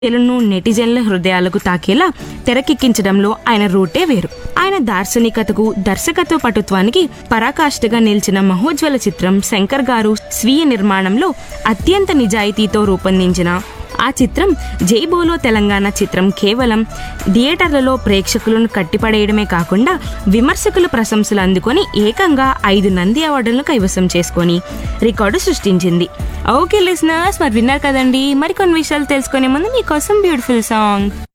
లను నెటిజన్ల హృదయాలకు తాకేలా తెరకెక్కించడంలో ఆయన రూటే వేరు ఆయన దార్శనికతకు దర్శకత్వ పటుత్వానికి పరాకాష్ఠగా నిలిచిన మహోజ్వల చిత్రం శంకర్ గారు స్వీయ నిర్మాణంలో అత్యంత నిజాయితీతో రూపొందించిన ఆ చిత్రం జై బోలో తెలంగాణ చిత్రం కేవలం థియేటర్లలో ప్రేక్షకులను కట్టిపడేయడమే కాకుండా విమర్శకుల ప్రశంసలు అందుకొని ఏకంగా ఐదు నంది అవార్డులను కైవసం చేసుకొని రికార్డు సృష్టించింది ఓకే లిసనర్స్ మరి విన్నారు కదండి మరికొన్ని విషయాలు తెలుసుకునే ముందు మీకోసం బ్యూటిఫుల్ సాంగ్